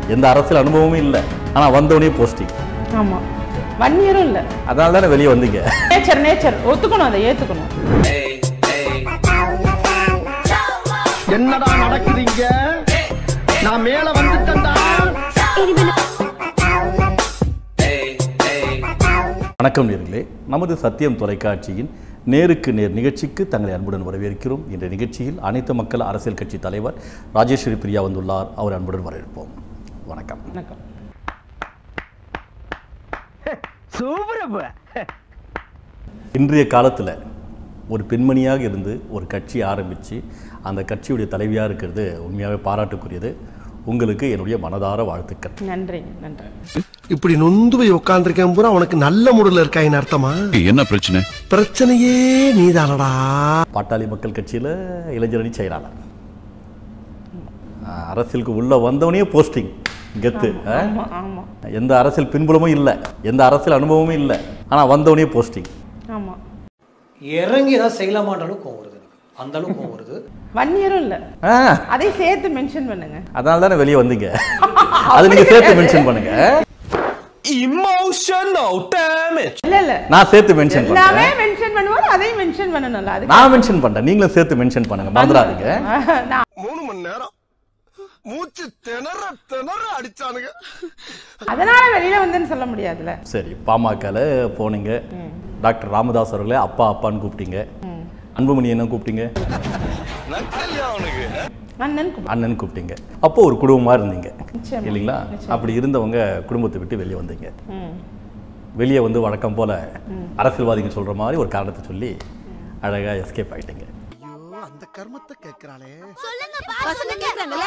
எந்த அரசியல் அனுபவமும் இல்லை ஆனால் வந்தவனே போஸ்டிங் ஆமா ஒன் இயரும் இல்ல அதனால தானே வெளியே வந்தீங்க நேச்சர் நேச்சர் ஒத்துக்கணும் அதை ஏத்துக்கணும் என்னடா நடக்குதுங்க நான் மேல வந்துட்டேன்டா வணக்கம் நேர்களே நமது சத்தியம் தொலைக்காட்சியின் நேருக்கு நேர் நிகழ்ச்சிக்கு தங்களை அன்புடன் வரவேற்கிறோம் இந்த நிகழ்ச்சியில் அனைத்து மக்கள் அரசியல் கட்சி தலைவர் ராஜேஸ்வரி பிரியா வந்துள்ளார் அவர் அன்புடன் வரவேற்போம் வணக்கம் வணக்கம் சூப்பர் இன்றைய காலத்தில் ஒரு பெண்மணியாக இருந்து ஒரு கட்சி ஆரம்பித்து அந்த கட்சியுடைய தலைவியாக இருக்கிறது உண்மையாகவே பாராட்டுக்குரியது உங்களுக்கு என்னுடைய மனதார வாழ்த்துக்கள் நன்றி நன்றி இப்படி நொந்து போய் உட்காந்துருக்கேன் பூரா உனக்கு நல்ல மூடுல இருக்காயின்னு அர்த்தமா என்ன பிரச்சனை பிரச்சனையே நீதானடா பாட்டாளி மக்கள் கட்சியில் இளைஞரணி செயலாளர் ஆஹ், அரசியலுக்கு உள்ளே வந்தவனே போஸ்டிங் கெத்து ஆ? ஆமா ஆமா எந்த அரசியல் பின்புலமும் இல்லை எந்த அரசியல் அனுபவமும் இல்லை ஆனால் வந்தவனே போஸ்டிங் ஆமா இறங்கி ஏதாவது செய்யலாமான்ற அளவுக்கு கோவம் வருது எனக்கு அந்த அளவுக்கு கோவம் வருது ஒன் இயரும் இல்ல ஆ அதை சேர்த்து மென்ஷன் பண்ணுங்க அதனால தானே வெளியே வந்தீங்க அது நீங்கள் சேர்த்து மென்ஷன் பண்ணுங்க இல்ல இல்ல நான் சேர்த்து மென்ஷன் எல்லாமே பண்ணுறேன் மென்ஷன் பண்ணுவோம் அதையும் மென்ஷன் பண்ணணும்ல அதுக்கு நான் மென்ஷன் பண்ணுறேன் நீங்களும் சேர்த்து மென்ஷன் பண்ணுங்க மறந்துடாதீங்க நான் மூணு மணி நேரம் மூச்சு திணற திணற அடிச்சானுங்க அதனால வெளியில வந்தேன்னு சொல்ல முடியாதுல்ல சரி பாமகல போனீங்க டாக்டர் ராமதாஸ் அவர்களே அப்பா அப்பான்னு கூப்பிட்டீங்க அன்புமணி என்ன கூப்பிட்டீங்க அண்ணன் கூப்பிடு. அண்ணன் கூப்பிட்டீங்க அப்போ ஒரு குடும்பமா இருந்தீங்க நிச்சயமா. இல்லைங்களா அப்படி இருந்தவங்க குடும்பத்தை விட்டு வெளியே வந்தீங்க ம். வெளியே வந்து வழக்கம் போல அரசியல்வாதிங்க சொல்ற மாதிரி ஒரு காரணத்தை சொல்லி அழகா எஸ்கேப் ஆயிட்டீங்க ஐயோ அந்த கர்மத்தை கேட்கிறாளே பசங்க கேக்குறாங்கல்ல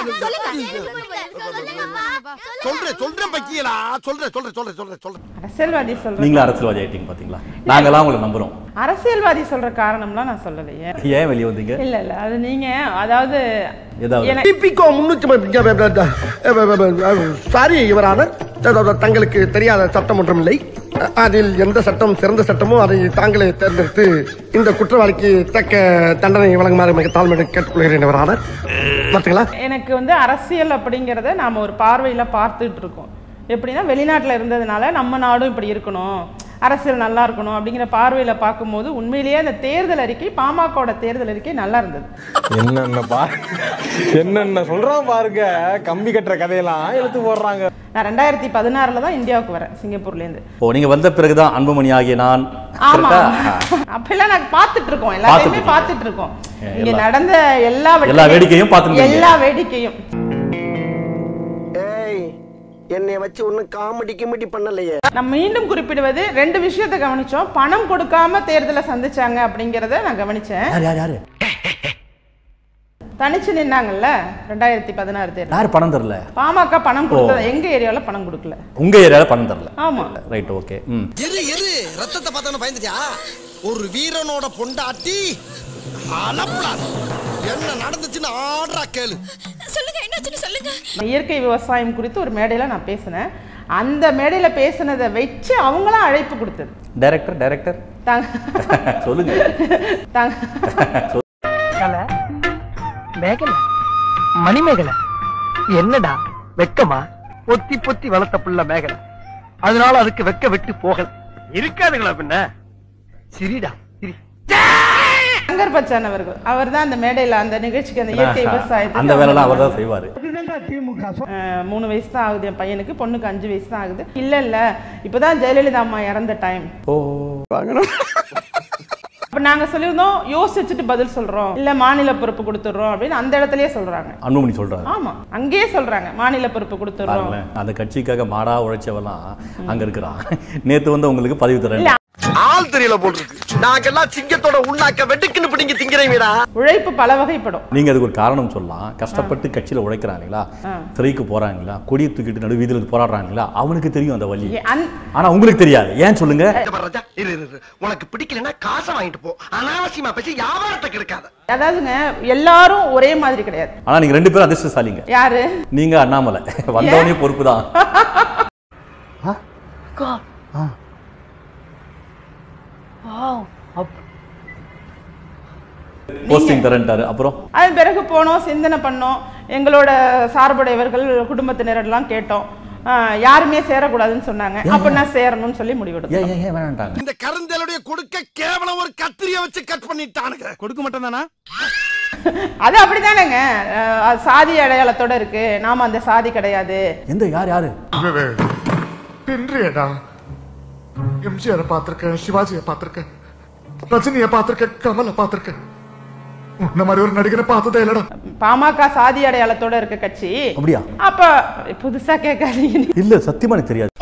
சொல்றேன் சொல்றேன் பக்கியலா சொல்றேன் சொல்றேன் சொல்றேன் சொல்றேன் சொல்றேன் அரசியல்வாதி சொல்ற நீங்களும் அரசியல்வாதி ஆயிட்டீங்க பாத்தீங்களா நாங்களாம் உங்களை நம்புறோம் அரசியல்வாதி சொல்ற காரணம்லாம் நான் சொல்லலையே ஏன் வெளியே வந்தீங்க இல்ல இல்ல அது நீங்க அதாவது ஏதாவது எனக்கு டிபிகோ முன்னூத்தி சாரி யுவரான தங்களுக்கு தெரியாத சட்டம் ஒன்றும் இல்லை அதில் எந்த சட்டம் சிறந்த சட்டமோ அதை தாங்களே தேர்ந்தெடுத்து இந்த குற்றவாளிக்கு தக்க தண்டனை வழங்குமாறு மிக தாழ்மையுடன் கேட்டுக்கொள்கிறேன் யுவரான பார்த்தீங்களா எனக்கு வந்து அரசியல் அப்படிங்கிறத நாம ஒரு பார்வையில பார்த்துட்டு இருக்கோம் எப்படின்னா வெளிநாட்டுல இருந்ததுனால நம்ம நாடும் இப்படி இருக்கணும் அரசியல் நல்லா இருக்கணும் அப்படிங்கிற பார்வையில பார்க்கும்போது உண்மையிலேயே அந்த தேர்தல் அறிக்கை பாமகவோட தேர்தல் அறிக்கை நல்லா இருந்தது என்னென்ன பா என்னென்ன சொல்றான் பாருங்க கம்பி கட்டுற கதையெல்லாம் எடுத்து போடுறாங்க நான் ரெண்டாயிரத்தி பதினாறுல தான் இந்தியாவுக்கு வரேன் சிங்கப்பூர்ல இருந்து ஓ நீங்க வந்த பிறகுதான் அன்புமணி ஆகிய நான் ஆமா கரெக்டா அப்பெல்லாம் நாங்க பார்த்துட்டு இருக்கோம் எல்லாத்தையுமே பார்த்துட்டு பார்த்துட்டு இருக்கோம் எல்லா- இங்க நடந்த எல்லா எல்லா வேடிக்கையும் பார்த்துருக்கீங்க. எல்லா வேடிக்கையும் ஏய் என்னைய வச்சு ஒன்னும் காமெடி கிமெடி பண்ணலையே நான் மீண்டும் குறிப்பிடுவது ரெண்டு விஷயத்தை கவனிச்சோம் பணம் கொடுக்காம தேர்தலை சந்திச்சாங்க அப்படிங்கறத நான் கவனிச்சேன் யார் யார் யாரு தனிச்சு நின்னாங்கல்ல ரெண்டாயிரத்தி பதினாறு தேர்தல் யார் பணம் தரல பாமக பணம் கொடுத்தது எங்க ஏரியால பணம் கொடுக்கல உங்க ஏரியால பணம் தரல ஆமா ரைட் ஓகே ம் எரு எரு ரத்தத்தை பார்த்தவன பயந்துட்டியா ஒரு வீரனோட பொண்டாட்டி அலப்பலாது என்ன நடந்துச்சுன்னு ஆடுறா கேளு சொல்லுங்க என்னாச்சுன்னு சொல்லுங்க இயற்கை விவசாயம் குறித்து ஒரு மேடையில நான் பேசினேன் அந்த மேடையில பேசினதை வச்சு அவங்களாம் அழைப்பு கொடுத்தது டைரக்டர் டைரக்டர் தாங்க சொல்லுங்க தாங்க மேகலை மணிமேகலை என்னடா வெக்கமா பொத்தி பொத்தி வளர்த்த புள்ள மேகலை அதனால அதுக்கு வெக்க விட்டு போகல இருக்காதுங்களா பின்ன சிரிடா சிரி சங்கர் பச்சான் அவர்கள் அவர் தான் அந்த மேடையில அந்த நிகழ்ச்சிக்கு அந்த இயற்கை விவசாயத்துக்கு அந்த வேலைலாம் அவர் அவங்க தான் செய்வாரு அஹ், மூணு வயசு தான் ஆகுது என் பையனுக்கு பொண்ணுக்கு அஞ்சு வயசு தான் ஆகுது இல்ல இல்ல இப்பதான் ஜெயலலிதா அம்மா இறந்த டைம் ஓ அப்ப நாங்க சொல்லியிருந்தோம் யோசிச்சுட்டு பதில் சொல்றோம் இல்ல மாநில பொறுப்பு கொடுத்துடுறோம் அப்படின்னு அந்த இடத்துலயே சொல்றாங்க அன்புமணி சொல்றாரு ஆமா அங்கேயே சொல்றாங்க மாநில பொறுப்பு கொடுத்துடுறோம் பாருங்களேன் அந்த கட்சிக்காக மாடா உழைச்சவெல்லாம் அங்க இருக்கிறான் நேத்து வந்து உங்களுக்கு பதிவு தரேன் இல்ல. ஆள் தெரியல போட்டிருக்கு நாங்கெல்லாம் சிங்கத்தோட உண்ணாக்க வெட்டுக்குன்னு பிடிங்க திங்கிறீங்கடா உழைப்பு பல வகைப்படும் நீங்க அதுக்கு ஒரு காரணம் சொல்லலாம் கஷ்டப்பட்டு கட்சியில உழைக்கிறாங்க இல்லைங்களா சிறைக்கு போறாங்களா கொடியை தூக்கிட்டு நடு வீதியில இருந்து போராடுறாங்களா அவனுக்கு தெரியும் அந்த வழி ஏ, அந்- ஆனா உங்களுக்கு தெரியாது ஏன் சொல்லுங்க ராஜா இரு இரு, இரு உனக்கு பிடிக்கலன்னா காசை வாங்கிட்டு போ அனாவசியமா பேசி வியாபாரத்தை கெடுக்காத அதாவதுங்க எல்லாரும் ஒரே மாதிரி கிடையாது ஆனா நீங்க ரெண்டு பேரும் அதிர்ஷ்டசாலிங்க யாரு நீங்க அண்ணாமலை வந்தவனே பொறுப்பு தான் போஸ்டிங் தரேன்ட்டாரு அப்புறம் அதன் பிறகு போனோம் சிந்தனை பண்ணோம் எங்களோட சார்புடையவர்கள் குடும்பத்தினரெல்லாம் கேட்டோம் ஆஹ் யாருமே சேரக்கூடாதுன்னு சொன்னாங்க அப்ப நான் சேரணும்னு சொல்லி முடிவெடுத்தோம் ஏன் ஏன் ஏன் வேணான்ட்டாங்க இந்த கருந்தலுடைய கொடுக்க கேவலம் ஒரு கத்திரிய வச்சு கட் பண்ணிட்டானுங்க கொடுக்க மாட்டேன் தானா அது அப்படிதானேங்க ஆஹ் அது சாதி அடையாளத்தோட இருக்கு நாம அந்த சாதி கிடையாது எந்த யார் யாரு பின்றியடா எம்ஜிஆரை பார்த்திருக்கேன் சிவாஜியை பார்த்திருக்கேன் ரஜினியை பார்த்திருக்கேன் கமலை பார்த்திருக்கேன் உன்ன மாதிரி ஒரு நடிகரை பார்த்ததே இல்லடா பாமக சாதி அடையாளத்தோட இருக்க கட்சி அப்படியா அப்ப புதுசா கேட்காதீங்க இல்ல சத்தியமா எனக்கு தெரியாது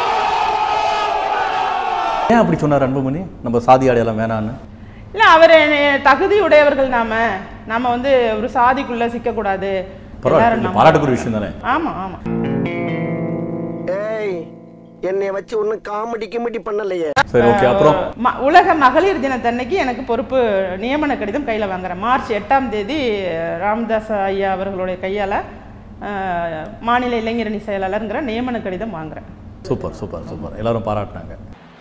ஏன் அப்படி சொன்னார் அன்புமணி நம்ம சாதி அடையாளம் வேணான்னு இல்ல அவர் தகுதி உடையவர்கள் நாம நாம வந்து ஒரு சாதிக்குள்ள சிக்க கூடாது பரவாயில்ல பாராட்டுக்குரிய விஷயம் தானே ஆமா ஆமா ஏய் என்னைய வச்சு ஒன்னும் காமெடி கிமெடி பண்ணலையே சரி ஓகே அப்புறம் ம- உலக மகளிர் தினத்தன்னைக்கு எனக்கு பொறுப்பு நியமன கடிதம் கையில் வாங்குறேன் மார்ச் எட்டாம் தேதி ராமதாஸ் ஐயா அவர்களுடைய கையால் மாநில இளைஞரணி செயலாளருங்கிற நியமன கடிதம் வாங்குறேன் சூப்பர் சூப்பர் சூப்பர் எல்லாரும் பாராட்டினாங்க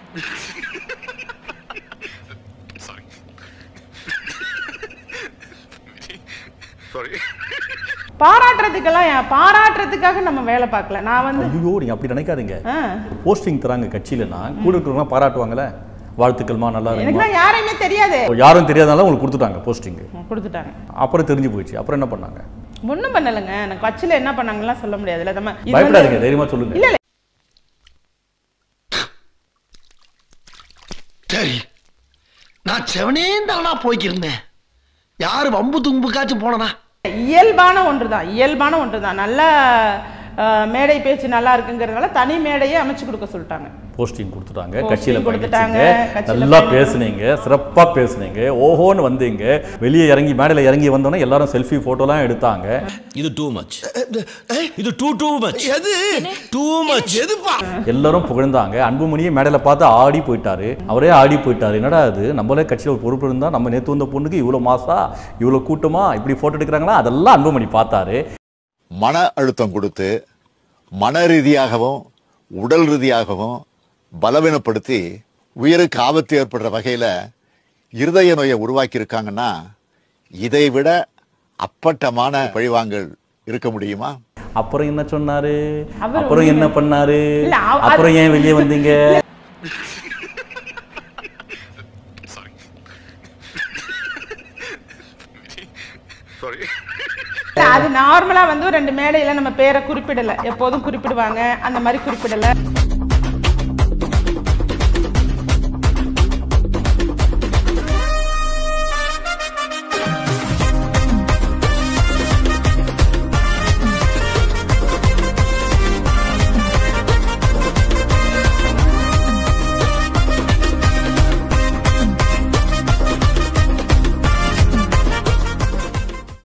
பாராட்டுறதுக்கெல்லாம் ஏன் பாராட்டுறதுக்காக நம்ம வேலை பார்க்கல நான் வந்து ஐயோ நீங்க அப்படி நினைக்காதீங்க ஆ, போஸ்டிங் தராங்க கட்சியிலனா கூட இருக்கிறவங்க பாராட்டுவாங்கல்ல வாழ்த்துக்கள்மா நல்லா இருக்குமா எனக்குலாம் யாரையுமே தெரியாது யாரும் தெரியாதனால உங்களுக்கு கொடுத்துட்டாங்க போஸ்டிங் கொடுத்துட்டாங்க அப்புறம் தெரிஞ்சு போயிடுச்சு அப்புறம் என்ன பண்ணாங்க ஒன்றும் பண்ணலைங்க எனக்கு கட்சியில் என்ன பண்ணாங்கலாம் சொல்ல முடியாதுல்ல நம்ம இது வந்து- பயப்படாதீங்க தைரியமா சொல்லுங்க இல்ல இல்ல சரி நான் செவனே தானா போய்க்கிருந்தேன் யாரு வம்பு தும்புக்காச்சும் போனனா இயல்பான ஒன்று தான் இயல்பான ஒன்று தான் நல்ல அஹ், மேடை பேச்சு நல்லா இருக்குங்கிறதுனால தனி மேடையே அமைச்சு கொடுக்க சொல்லிட்டாங்க போஸ்டிங் கொடுத்துட்டாங்க Posting கட்சியில கொடுத்துட்டாங்க, பயணிச்சீங்க கட்சியில நல்லா பயணி- பேசுனீங்க சிறப்பா பேசுனீங்க ஓஹோன்னு வந்தீங்க வெளியே இறங்கி மேடையில இறங்கி வந்தோன்னே எல்லாரும் செல்ஃபி போட்டோலாம் எடுத்தாங்க இது டூ மச் இது டூ டூ மச் எது டூ மச் எதுப்பா எல்லாரும் புகழ்ந்தாங்க அன்புமணியை மேடையில பார்த்து ஆடி போயிட்டாரு அவரே ஆடி போயிட்டாரு என்னடா அது நம்மளே கட்சியில் ஒரு பொறுப்பு இருந்தா நம்ம நேத்து வந்த பொண்ணுக்கு இவ்வளவு மாசா இவ்வளவு கூட்டமா இப்படி போட்டோ எடுக்கிறாங்களா அதெல்லாம் அன்புமணி பார்த்தாரு மன அழுத்தம் கொடுத்து மன ரீதியாகவும் உடல் ரீதியாகவும் பலவீனப்படுத்தி உயிருக்கு ஆபத்து ஏற்படுற வகையில இருதய நோயை உருவாக்கி இருக்காங்கன்னா இதை விட அப்பட்டமான பழிவாங்கல் இருக்க முடியுமா அப்புறம் என்ன சொன்னாரு அவர் அப்புறம் என்ன பண்ணாரு இல்ல, அவ- அப்புறம் ஏன் வெளியே வந்தீங்க இல்ல, அது நார்மலா வந்து ஒரு ரெண்டு மேடையில நம்ம பேரை குறிப்பிடல எப்போதும் குறிப்பிடுவாங்க அந்த மாதிரி குறிப்பிடல